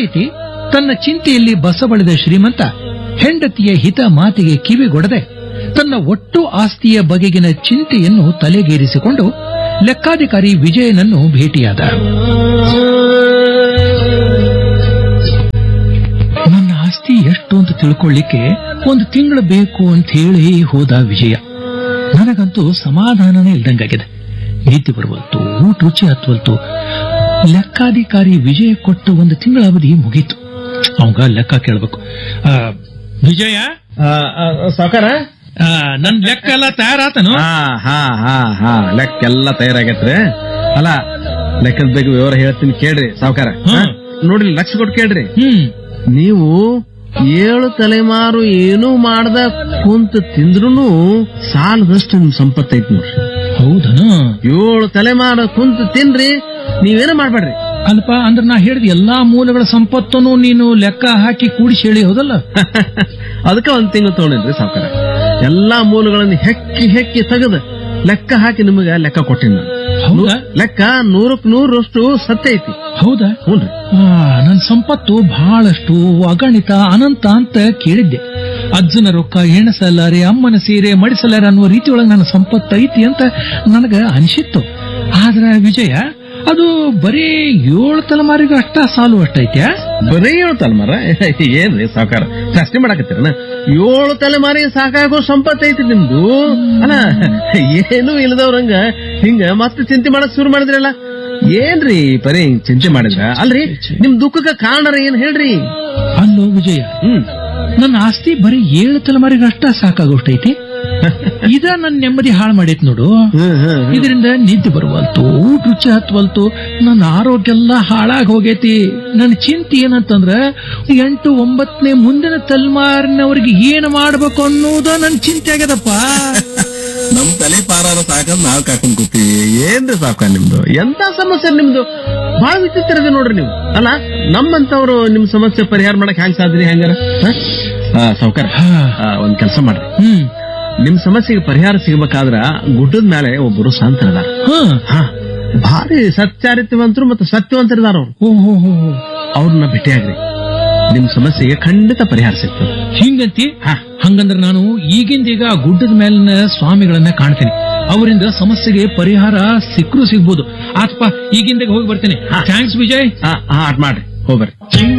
ರೀತಿ ತನ್ನ ಚಿಂತೆಯಲ್ಲಿ ಬಸವಳಿದ ಶ್ರೀಮಂತ ಹೆಂಡತಿಯ ಹಿತ ಮಾತಿಗೆ ಕಿವಿಗೊಡದೆ ತನ್ನ ಒಟ್ಟು ಆಸ್ತಿಯ ಬಗೆಗಿನ ಚಿಂತೆಯನ್ನು ತಲೆಗೇರಿಸಿಕೊಂಡು ಲೆಕ್ಕಾಧಿಕಾರಿ ವಿಜಯನನ್ನು ಭೇಟಿಯಾದ ನನ್ನ ಆಸ್ತಿ ಎಷ್ಟು ಅಂತ ತಿಳ್ಕೊಳ್ಳಿಕ್ಕೆ ಒಂದು ತಿಂಗಳು ಬೇಕು ಅಂತ ಹೇಳಿ ಹೋದ ವಿಜಯ ನನಗಂತೂ ಸಮಾಧಾನನೇ ಇಲ್ದಂಗಾಗಿದೆ ನಿದ್ದೆ ಬರುವಲ್ತು ಊಟ ರುಚಿ ಹತ್ತುವಲ್ತು ಲೆಕ್ಕಾಧಿಕಾರಿ ವಿಜಯ ಕೊಟ್ಟ ಒಂದು ತಿಂಗಳ ಅವಧಿ ಮುಗೀತು ಅವಂಗ ಲೆಕ್ಕ ಕೇಳ್ಬೇಕು ಆ, ವಿಜಯ ಸಾವುಕಾರ ಆ, ನನ್ ಲೆಕ್ಕ ಎಲ್ಲ ತಯಾರಾತನು ಹಾ ಹಾ ಹಾ ಹಾ ಲೆಕ್ಕ ಎಲ್ಲ ತಯಾರಾಗೈತ್ರಿ ಅಲ್ಲ ಲೆಕ್ಕದ ಬಗ್ಗೆ ವಿವರ ಹೇಳ್ತೀನಿ ಕೇಳ್ರಿ ಸಾವುಕಾರ ಹ್ಮ್. ನೋಡ್ರಿ ಲಕ್ಷ ಕೊಟ್ಟು ಕೇಳ್ರಿ ಹ್ಮ್ ನೀವು ಏಳು ತಲೆಮಾರು ಏನೂ ಮಾಡ್ದ ಕುಂತ ತಿಂದ್ರುನು ಸಾಲದಷ್ಟು ನಿಮ್ ಸಂಪತ್ತು ಐತಿ ನೋಡ್ರಿ ಹೌದನ ಏಳು ತಲೆಮಾರು ಕುಂತ ತಿನ್ರಿ ನೀವೇನ ಮಾಡ್ಬೇಡ್ರಿ ಅಲ್ಪ ಅಂದ್ರೆ ನಾ ಹೇಳಿದ ಎಲ್ಲಾ ಮೂಲಗಳ ಸಂಪತ್ತನ್ನು ನೀನು ಲೆಕ್ಕ ಹಾಕಿ ಕೂಡಿಸಿ ಹೇಳಿ ಹೌದಲ್ಲ ಅದಕ್ಕೆ ಒಂದ್ ತಿಂಗಳು ತಗೊಂಡಿನ್ರಿ ಸಾವುಕಾರ ಎಲ್ಲಾ ಮೂಲಗಳನ್ನು ಹೆಕ್ಕಿ ಹೆಕ್ಕಿ ತೆಗೆದು ಲೆಕ್ಕ ಹಾಕಿ ನಿಮಗೆ ಲೆಕ್ಕ ಕೊಟ್ಟಿನಿ ನಾನು ಹೌದಾ ಲೆಕ್ಕ ನೂರಕ್ ನೂರಷ್ಟು ಸತ್ಯ ಐತಿ ಹೌದಾ ಹ್ಞೂನ್ರಿ ಆ, ನನ್ ಸಂಪತ್ತು ಬಹಳಷ್ಟು ಅಗಣಿತ ಅನಂತ ಅಂತ ಕೇಳಿದ್ದೆ ಅಜ್ಜನ ರೊಕ್ಕ ಎಣಸಲಾರೆ ಅಮ್ಮನ ಸೀರೆ ಮಡಿಸಲಾರೆ ಅನ್ನುವ ರೀತಿಯೊಳಗೆ ನನ್ನ ಸಂಪತ್ತು ಐತಿ ಅಂತ ನನಗ ಅನಿಸಿತ್ತು ಆದ್ರ ವಿಜಯ ಅದು ಬರೀ ಏಳು ತಲೆಮಾರಿಗೆ ಅಷ್ಟ ಸಾಲು ಅಷ್ಟೈತ್ಯಾ ಬರೀ ಏಳು ತಲೆಮಾರ ಏನ್ರಿ ಸಾವುಕಾರ ಜಾಸ್ತಿ ಮಾಡಕತ್ತೀರನ ಏಳು ತಲೆಮಾರಿಗೆ ಸಾಕಾಗೋ ಸಂಪತ್ತು ಐತಿ ನಿಮ್ದು ಅಲ್ಲ ಏನು ಇಲ್ಲದವ್ರಂಗ ಹಿಂಗ ಮತ್ತೆ ಚಿಂತೆ ಮಾಡಕ್ ಶುರು ಮಾಡಿದ್ರಲ್ಲ ಏನ್ರಿ ಬರೀ ಹಿಂಗ್ ಚಿಂತೆ ಮಾಡಿದ್ರ ಅಲ್ರಿ ನಿಮ್ ದುಃಖಕ್ಕ ಕಾರಣ ಏನ್ ಹೇಳ್ರಿ ಅಲ್ಲೋ ವಿಜಯ ಹ್ಮ್ ನನ್ನ ಆಸ್ತಿ ಬರೀ ಏಳು ತಲೆಮಾರಿಗೆ ಅಷ್ಟ ಸಾಕಾಗೋಷ್ಟೈತಿ ಇದ ನನ್ನ ನೆಮ್ಮದಿ ಹಾಳು ಮಾಡೈತ್ ನೋಡು ಹ್ಮ್ ಹ್ಮ್ ಇದರಿಂದ ನಿದ್ದೆ ಬರುವಲ್ತು ಊಟ ರುಚಿ ಹತ್ವಲ್ತು ನನ್ನ ಆರೋಗ್ಯ ಎಲ್ಲ ಹಾಳಾಗಿ ಹೋಗೈತಿ ನನ್ನ ಚಿಂತೆ ಏನಂತಂದ್ರ ಎಂಟು ಒಂಬತ್ತನೇ ಮುಂದಿನ ತಲೆಮಾರಿನವ್ರಿಗೆ ಏನು ಮಾಡ್ಬೇಕು ಅನ್ನೋದ ನನ್ ಚಿಂತೆ ಆಗ್ಯದಪ್ಪ ನಮ್ ತಲೆ ಪಾರಾದ ಸಾಕಂದ್ ನಾವ್ ಕಾಕೊಂಡ್ ಕೂತೀವಿ ಏನ್ರಿ ಸಾಕ ನಿಮ್ದು ಎಂತ ಸಮಸ್ಯೆ ನಿಮ್ದು ಬಹಳ ವಿಚಿತ್ರ ಇದೆ ನೋಡ್ರಿ ನೀವು ಅಲ್ಲ ನಮ್ಮಂತವ್ರು ನಿಮ್ ಸಮಸ್ಯೆ ಪರಿಹಾರ ಮಾಡಕ್ ಹ್ಯಾಂಗ್ ಸಾಧ್ರಿ ಹೆಂಗಾರ ಸಾವುಕಾರ ಹಾ. ಒಂದ್ ಕೆಲಸ ಮಾಡ್ರಿ ಹ್ಮ್ ನಿಮ್ ಸಮಸ್ಯೆಗೆ ಪರಿಹಾರ ಸಿಗ್ಬೇಕಾದ್ರ ಗುಡ್ಡದ ಮೇಲೆ ಒಬ್ಬರು ಸಂತರದಾರ ಹಾ ಹಾ ಭಾರಿ ಸತ್ಯಾರಿತ್ಯವಂತರು ಮತ್ತು ಸತ್ಯವಂತರಿದಾರ ಅವ್ರು ಓ ಹೋ ಹೋ ಹೋ. ಅವ್ರನ್ನ ಭೇಟಿಯಾಗ್ರಿ ನಿಮ್ ಸಮಸ್ಯೆಗೆ ಖಂಡಿತ ಪರಿಹಾರ ಸಿಗ್ತದೆ ಹಿಂಗಂತಿ ಹಾ. ಹಂಗಂದ್ರ ನಾನು ಈಗಿಂದೀಗ ಆ ಗುಡ್ಡದ ಮೇಲಿನ ಸ್ವಾಮಿಗಳನ್ನ ಕಾಣ್ತೇನೆ ಅವರಿಂದ ಸಮಸ್ಯೆಗೆ ಪರಿಹಾರ ಸಿಕ್ಕರು ಸಿಗ್ಬೋದು ಆತ್ಪ ಈಗಿಂದಾಗ ಹೋಗಿ ಬರ್ತೇನೆ ಥ್ಯಾಂಕ್ಸ್ ವಿಜಯ್ ಹಾ ಹಾ ಅಟ್ ಮಾಡ್ರಿ ಹೋಗ್ಬರ್ರಿ